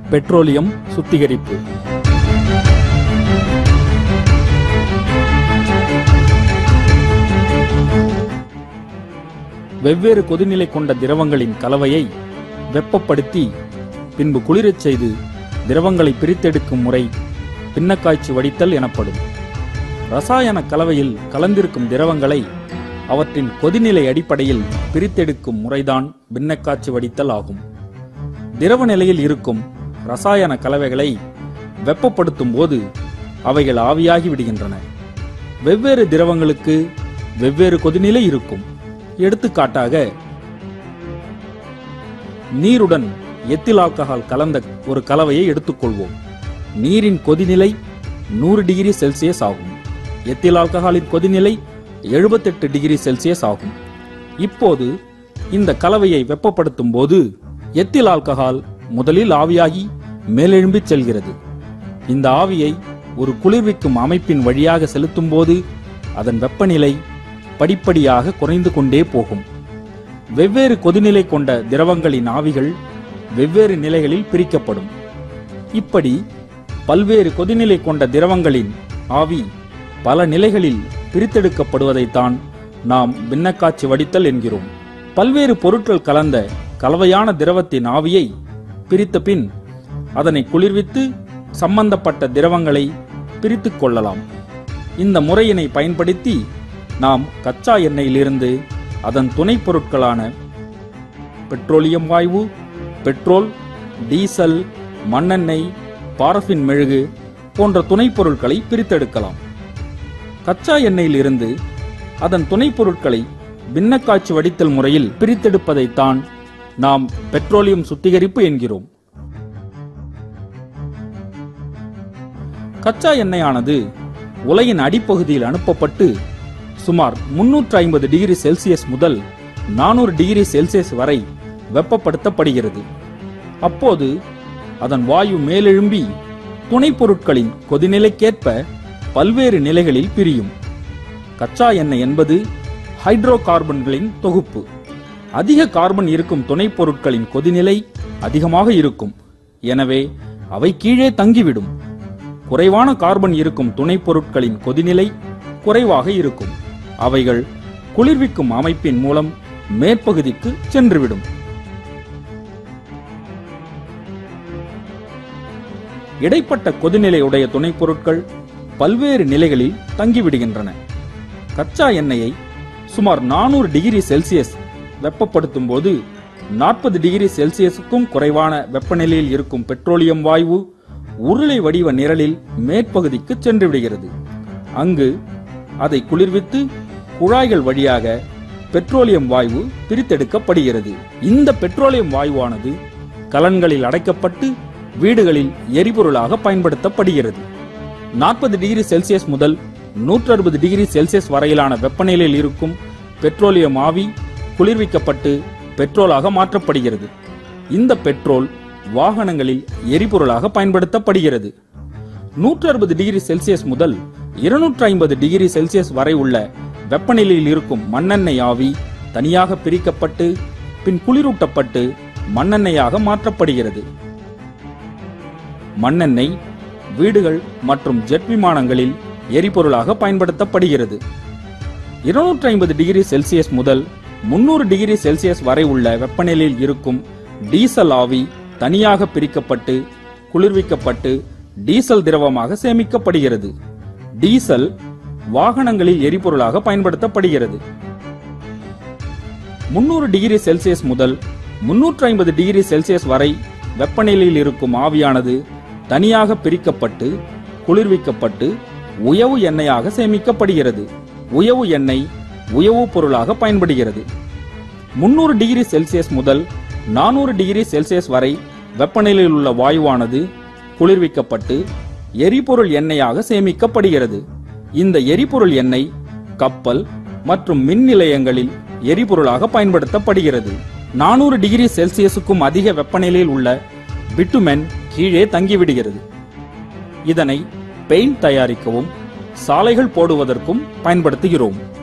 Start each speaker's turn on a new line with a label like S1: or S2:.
S1: petroleum சுத்திகரிப்பு வெவ்வேறு கொதிநிலை கொண்ட திரவங்களின் கலவையை வெப்பப்படுத்தி பின்பு குளிரச் செய்து திரவங்களை பிரித்தெடுக்கும் முறை பின்னக்காய்ச்சி வடித்தல் எனப்படும் ரசாயன கலவையில் கலந்திருக்கும் திரவங்களை அவற்றின் கொதிநிலை அடிப்படையில் பிரித்தெடுக்கும் முறைதான் பின்னக்காய்ச்சி வடித்தல் ஆகும் திரவ நிலையில் இருக்கும் ரசாயன கலவைகளை வெப்பப்படுத்தும் போது அவைகள் ஆவியாகி விடுகின்றன வெவ்வேறு திரவங்களுக்கு வெவ்வேறு கொதிநிலை இருக்கும் எடுத்துக்காட்டாக நீருடன் எத்தில் ஆல்கஹால் கலந்த ஒரு கலவையை எடுத்துக்கொள்வோம் நீரின் கொதிநிலை நூறு டிகிரி செல்சியஸ் ஆகும் எத்தில் ஆல்கஹாலின் கொதிநிலை 78 டிகிரி செல்சியஸ் ஆகும் இப்போது இந்த கலவையை வெப்பப்படுத்தும் போது எத்தில் ஆல்கஹால் முதலில் ஆவியாகி மேலெழும்பிச் செல்கிறது இந்த ஆவியை ஒரு குளிர்விக்கும் அமைப்பின் வழியாக செலுத்தும் போது அதன் வெப்பநிலை படிப்படியாக குறைந்து கொண்டே போகும் வெவ்வேறு கொதிநிலை கொண்ட திரவங்களின் ஆவிகள் வெவ்வேறு நிலைகளில் பிரிக்கப்படும் இப்படி பல்வேறு கொதிநிலை கொண்ட திரவங்களின் ஆவி பல நிலைகளில் பிரித்தெடுக்கப்படுவதைத்தான் நாம் பின்னக்காட்சி வடித்தல் என்கிறோம் பல்வேறு பொருட்கள் கலந்த கலவையான திரவத்தின் ஆவியை பிரித்த பின் அதனை குளிர்வித்து சம்பந்தப்பட்ட திரவங்களை பிரித்துக் கொள்ளலாம் இந்த முறையினை பயன்படுத்தி நாம் கச்சா எண்ணெயிலிருந்து அதன் துணைப் பொருட்களான பெட்ரோலியம் வாயு பெட்ரோல் டீசல் மண்ணெண்ணெய் பாரஃபின் மெழுகு போன்ற துணைப் பொருட்களை பிரித்தெடுக்கலாம் கச்சா எண்ணெயிலிருந்து அதன் துணைப் பொருட்களை பின்னக்காட்சி வடித்தல் முறையில் பிரித்தெடுப்பதைத்தான் நாம் பெட்ரோலியம் சுத்திகரிப்பு என்கிறோம் கச்சா எண்ணெயானது உலையின் அடிப்பகுதியில் அனுப்பப்பட்டு சுமார் 350 ஐம்பது டிகிரி செல்சியஸ் முதல் நானூறு டிகிரி செல்சியஸ் வரை வெப்பப்படுத்தப்படுகிறது அப்போது அதன் வாயு மேலெழும்பி துணைப் பொருட்களின் கொதிநிலைக்கேற்ப பல்வேறு நிலைகளில் பிரியும் கச்சா எண்ணெய் என்பது ஹைட்ரோ கார்பன்களின் தொகுப்பு அதிக கார்பன் இருக்கும் துணைப் பொருட்களின் கொதிநிலை அதிகமாக இருக்கும் எனவே அவை கீழே தங்கிவிடும் குறைவான கார்பன் இருக்கும் துணைப் பொருட்களின் கொதிநிலை குறைவாக இருக்கும் அவைகள் குளிர்விக்கும் அமைப்பின் மூலம் மேற்பகுதிக்கு சென்றுவிடும் இடைப்பட்ட கொதிநிலை உடைய துணைப் பொருட்கள் பல்வேறு நிலைகளில் தங்கிவிடுகின்றன கச்சா எண்ணெயை சுமார் 400 டிகிரி செல்சியஸ் வெப்பப்படுத்தும் போது நாற்பது டிகிரி செல்சியஸுக்கும் குறைவான வெப்பநிலையில் இருக்கும் பெட்ரோலியம் வாயு உருளை வடிவ நிரலில் மேற்பகுதிக்கு சென்று விடுகிறது அங்கு அதை குளிர்வித்து குழாய்கள் வழியாக பெட்ரோலியம் வாயு பிரித்தெடுக்கப்படுகிறது இந்த பெட்ரோலியம் வாயுவானது கலன்களில் அடைக்கப்பட்டு வீடுகளில் எரிபொருளாக பயன்படுத்தப்படுகிறது நாற்பது டிகிரி செல்சியஸ் முதல் 160 டிகிரி செல்சியஸ் வரையிலான வெப்பநிலையில் இருக்கும் பெட்ரோலியம் ஆவி குளிர்விக்கப்பட்டு பெட்ரோலாக மாற்றப்படுகிறது இந்த பெட்ரோல் வாகனங்களில் எரிபொருளாக பயன்படுத்தப்படுகிறது 160 டிகிரி செல்சியஸ் முதல் 250 ஐம்பது டிகிரி செல்சியஸ் வரை உள்ள வெப்பநிலையில் இருக்கும் மண்ணெண்ணெய் ஆவி தனியாக பிரிக்கப்பட்டு பின் குளிரூட்டப்பட்டு மண்ணெண்ணெயாக மாற்றப்படுகிறது மண்ணெண்ணெய் வீடுகள் மற்றும் ஜெட் விமானங்களில் எரிபொருளாக பயன்படுத்தப்படுகிறது 250 ஐம்பது டிகிரி செல்சியஸ் முதல் 300 டிகிரி செல்சியஸ் வரை உள்ள வெப்பநிலையில் இருக்கும் டீசல் ஆவி தனியாக பிரிக்கப்பட்டு குளிர்விக்கப்பட்டு டீசல் திரவமாக சேமிக்கப்படுகிறது டீசல் வாகனங்களில் எரிபொருளாக பயன்படுத்தப்படுகிறது 300 டிகிரி செல்சியஸ் முதல் 350 ஐம்பது டிகிரி செல்சியஸ் வரை வெப்பநிலையில் இருக்கும் ஆவியானது தனியாக பிரிக்கப்பட்டு குளிர்விக்கப்பட்டு உயவு எண்ணெயாக சேமிக்கப்படுகிறது உயவு எண்ணெய் உயவு பொருளாக பயன்படுகிறது 300 டிகிரி செல்சியஸ் முதல் 400 டிகிரி செல்சியஸ் வரை வெப்பநிலையில் உள்ள வாயுவானது குளிர்விக்கப்பட்டு எரிபொருள் எண்ணெயாக சேமிக்கப்படுகிறது இந்த எரிபொருள் எண்ணெய் கப்பல் மற்றும் மின் நிலையங்களில் எரிபொருளாக பயன்படுத்தப்படுகிறது 400 டிகிரி செல்சியஸுக்கும் அதிக வெப்பநிலையில் உள்ள பிட்டுமென் கீழே தங்கிவிடுகிறது இதனை பெயிண்ட் தயாரிக்கவும் சாலைகள் போடுவதற்கும் பயன்படுத்துகிறோம்